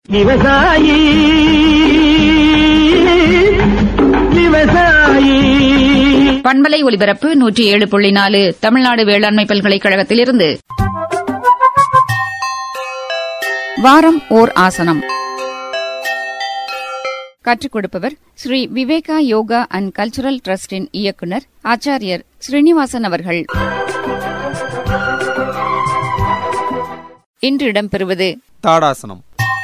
விவசாயி விவசாயி பண்பலை ஒலிபரப்பு நூற்றி ஏழு புள்ளி நாலு தமிழ்நாடு வேளாண்மை பல்கலைக்கழகத்திலிருந்து வாரம் ஓர் ஆசனம் கற்றுக் கொடுப்பவர் ஸ்ரீ விவேகா யோகா அண்ட் கல்ச்சுரல் டிரஸ்டின் இயக்குனர் ஆச்சாரியர் ஸ்ரீனிவாசன் அவர்கள் இன்று இடம்பெறுவது தாடாசனம்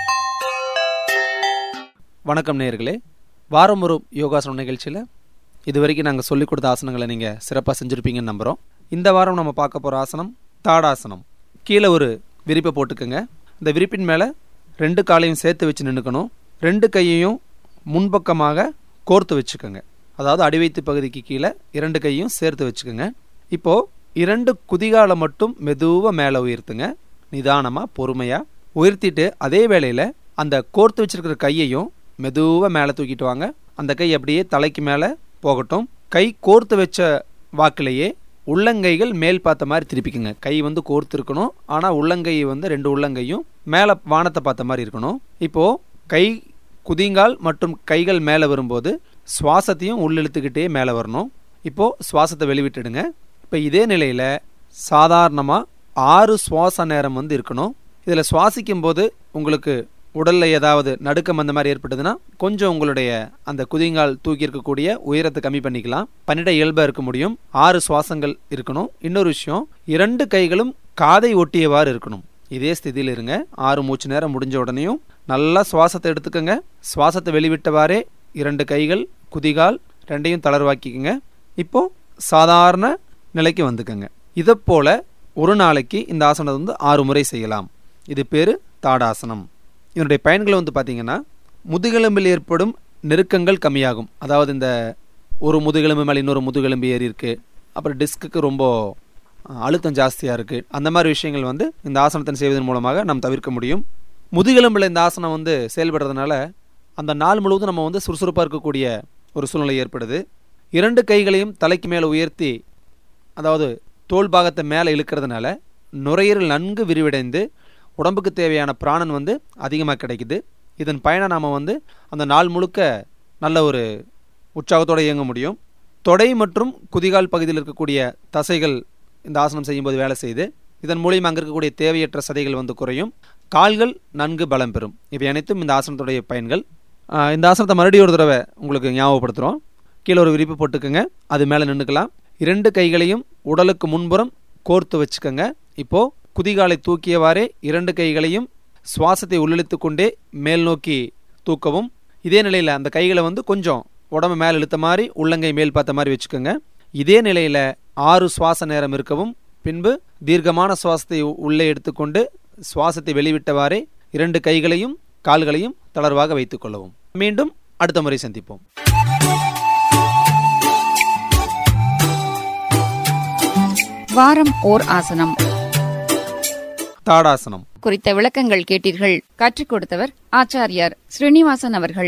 வணக்கம் நேயர்களே வாரம் ஒரு யோகாசனம் நிகழ்ச்சியில் இது வரைக்கும் நாங்கள் சொல்லிக் கொடுத்த ஆசனங்களை நீங்கள் சிறப்பாக செஞ்சுருப்பீங்கன்னு நம்புகிறோம் இந்த வாரம் நம்ம பார்க்க போகிற ஆசனம் தாடாசனம் கீழே ஒரு விரிப்பை போட்டுக்கோங்க இந்த விரிப்பின் மேலே ரெண்டு காலையும் சேர்த்து வச்சு நின்றுக்கணும் ரெண்டு கையையும் முன்பக்கமாக கோர்த்து வச்சுக்கோங்க அதாவது அடிவைத்து பகுதிக்கு கீழே இரண்டு கையும் சேர்த்து வச்சுக்கோங்க இப்போது இரண்டு குதிகாலை மட்டும் மெதுவாக மேலே உயர்த்துங்க நிதானமாக பொறுமையாக உயர்த்திட்டு அதே வேளையில் அந்த கோர்த்து வச்சிருக்கிற கையையும் மெதுவாக மேலே தூக்கிட்டு வாங்க அந்த கை அப்படியே தலைக்கு மேலே போகட்டும் கை கோர்த்து வச்ச வாக்கிலேயே உள்ளங்கைகள் மேல் பார்த்த மாதிரி திருப்பிக்குங்க கை வந்து கோர்த்து இருக்கணும் ஆனால் உள்ளங்கை வந்து ரெண்டு உள்ளங்கையும் மேலே வானத்தை பார்த்த மாதிரி இருக்கணும் இப்போது கை குதிங்கால் மற்றும் கைகள் மேலே வரும்போது சுவாசத்தையும் உள்ளிழுத்துக்கிட்டே மேலே வரணும் இப்போது சுவாசத்தை வெளிவிட்டுடுங்க இப்போ இதே நிலையில் சாதாரணமாக ஆறு சுவாச நேரம் வந்து இருக்கணும் இதில் சுவாசிக்கும் போது உங்களுக்கு உடலில் ஏதாவது நடுக்கம் அந்த மாதிரி ஏற்பட்டதுன்னா கொஞ்சம் உங்களுடைய அந்த குதிங்கால் தூக்கி இருக்கக்கூடிய உயரத்தை கம்மி பண்ணிக்கலாம் பன்னிட இயல்பாக இருக்க முடியும் ஆறு சுவாசங்கள் இருக்கணும் இன்னொரு விஷயம் இரண்டு கைகளும் காதை ஒட்டியவாறு இருக்கணும் இதே ஸ்திதியில் இருங்க ஆறு மூச்சு நேரம் முடிஞ்ச உடனேயும் நல்லா சுவாசத்தை எடுத்துக்கோங்க சுவாசத்தை வெளிவிட்டவாறே இரண்டு கைகள் குதிகால் ரெண்டையும் தளர்வாக்கிக்கோங்க இப்போ சாதாரண நிலைக்கு வந்துக்கோங்க இதை போல ஒரு நாளைக்கு இந்த ஆசனத்தை வந்து ஆறு முறை செய்யலாம் இது பேர் தாடாசனம் இதனுடைய பயன்கள் வந்து பார்த்தீங்கன்னா முதுகெலும்பில் ஏற்படும் நெருக்கங்கள் கம்மியாகும் அதாவது இந்த ஒரு முதுகெலும்பு மேலே இன்னொரு முதுகெலும்பு ஏறி இருக்கு அப்புறம் டிஸ்க்குக்கு ரொம்ப அஹ், அழுத்தம் ஜாஸ்தியாக இருக்குது அந்த மாதிரி விஷயங்கள் வந்து இந்த ஆசனத்தை செய்வதன் மூலமாக நாம் தவிர்க்க முடியும் முதுகெலும்பில் இந்த ஆசனம் வந்து செயல்படுறதுனால அந்த நாள் முழுவதும் நம்ம வந்து சுறுசுறுப்பாக இருக்கக்கூடிய ஒரு சூழ்நிலை ஏற்படுது இரண்டு கைகளையும் தலைக்கு மேலே உயர்த்தி அதாவது தோல் பாகத்தை மேலே இழுக்கிறதுனால நுரையீரல் நன்கு விரிவடைந்து உடம்புக்கு தேவையான பிராணன் வந்து அதிகமாக கிடைக்குது இதன் பயனை நாம் வந்து அந்த நாள் முழுக்க நல்ல ஒரு உற்சாகத்தோடு இயங்க முடியும் தொடை மற்றும் குதிகால் பகுதியில் இருக்கக்கூடிய தசைகள் இந்த ஆசனம் செய்யும்போது வேலை செய்யுது இதன் மூலியமாக அங்கே இருக்கக்கூடிய தேவையற்ற சதைகள் வந்து குறையும் கால்கள் நன்கு பலம் பெறும் இவை அனைத்தும் இந்த ஆசனத்துடைய பயன்கள் ஆஹ் இந்த ஆசனத்தை மறுபடியும் ஒரு தடவை உங்களுக்கு ஞாபகப்படுத்துகிறோம் கீழே ஒரு விரிப்பு போட்டுக்கோங்க அது மேலே நின்றுக்கலாம் இரண்டு கைகளையும் உடலுக்கு முன்புறம் கோர்த்து வச்சுக்கோங்க இப்போ குதிகாலை தூக்கியவாறே இரண்டு கைகளையும் சுவாசத்தை உள்ளிழுத்து கொண்டே மேல் நோக்கி தூக்கவும் இதே நிலையில் அந்த கைகளை வந்து கொஞ்சம் உடம்பு மேலே இழுத்த மாதிரி உள்ளங்கை மேல் பார்த்த மாதிரி வச்சுக்கோங்க இதே நிலையில் ஆறு சுவாச நேரம் இருக்கவும் பின்பு தீர்க்கமான சுவாசத்தை உ- உள்ளே எடுத்துக்கொண்டு சுவாசத்தை வெளிவிட்டவாறே இரண்டு கைகளையும் கால்களையும் தளர்வாக வைத்துக் கொள்ளவும் மீண்டும் அடுத்த முறை சந்திப்போம் வாரம் ஓர் ஆசனம் தாடாசனம் குறித்த விளக்கங்கள் கேட்டீர்கள் கற்றுக் கொடுத்தவர் ஆச்சாரியார் ஸ்ரீனிவாசன் அவர்கள்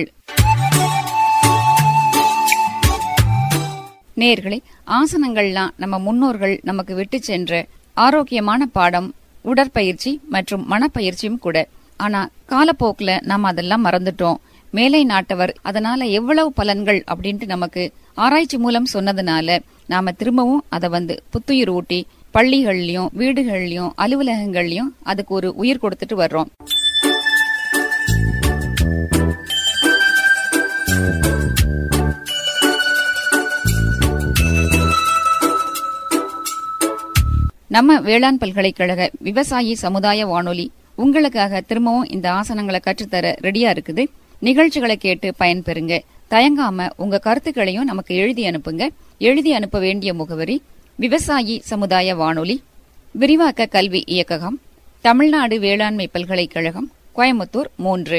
நேர்களே ஆசனங்கள்லாம் நம்ம முன்னோர்கள் நமக்கு விட்டு சென்ற ஆரோக்கியமான பாடம் உடற்பயிற்சி மற்றும் மனப்பயிற்சியும் கூட ஆனா காலப்போக்குல நாம அதெல்லாம் மறந்துட்டோம் மேலை நாட்டவர் அதனால எவ்வளவு பலன்கள் அப்படின்ட்டு நமக்கு ஆராய்ச்சி மூலம் சொன்னதுனால நாம திரும்பவும் அதை வந்து புத்துயிர் ஊட்டி பள்ளிகள்லயும் வீடுகள்லயும் அலுவலகங்கள்லயும் அதுக்கு ஒரு உயிர் கொடுத்துட்டு வர்றோம் நம்ம வேளாண் பல்கலைக்கழக விவசாயி சமுதாய வானொலி உங்களுக்காக திரும்பவும் இந்த ஆசனங்களை கற்றுத்தர ரெடியா இருக்குது நிகழ்ச்சிகளை கேட்டு பயன்பெறுங்க தயங்காம உங்க கருத்துக்களையும் நமக்கு எழுதி அனுப்புங்க எழுதி அனுப்ப வேண்டிய முகவரி விவசாயி சமுதாய வானொலி விரிவாக்க கல்வி இயக்ககம் தமிழ்நாடு வேளாண்மை பல்கலைக்கழகம் கோயம்புத்தூர் மூன்று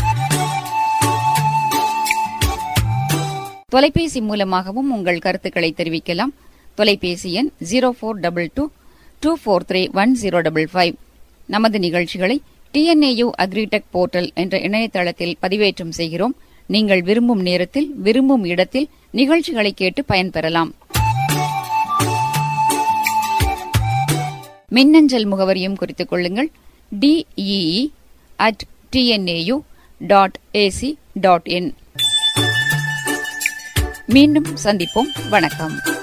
தொலைபேசி மூலமாகவும் உங்கள் கருத்துக்களை தெரிவிக்கலாம் தொலைபேசி எண் zero four double two two four three one zero double five நமது நிகழ்ச்சிகளை டிஎன்ஏயு அக்ரிடெக் போர்ட்டல் என்ற இணையதளத்தில் பதிவேற்றம் செய்கிறோம் நீங்கள் விரும்பும் நேரத்தில் விரும்பும் இடத்தில் நிகழ்ச்சிகளை கேட்டு பயன்பெறலாம் மின்னஞ்சல் முகவரியும் குறித்துக் கொள்ளுங்கள் DEE at TNAU dot AC dot in மீண்டும் சந்திப்போம் வணக்கம்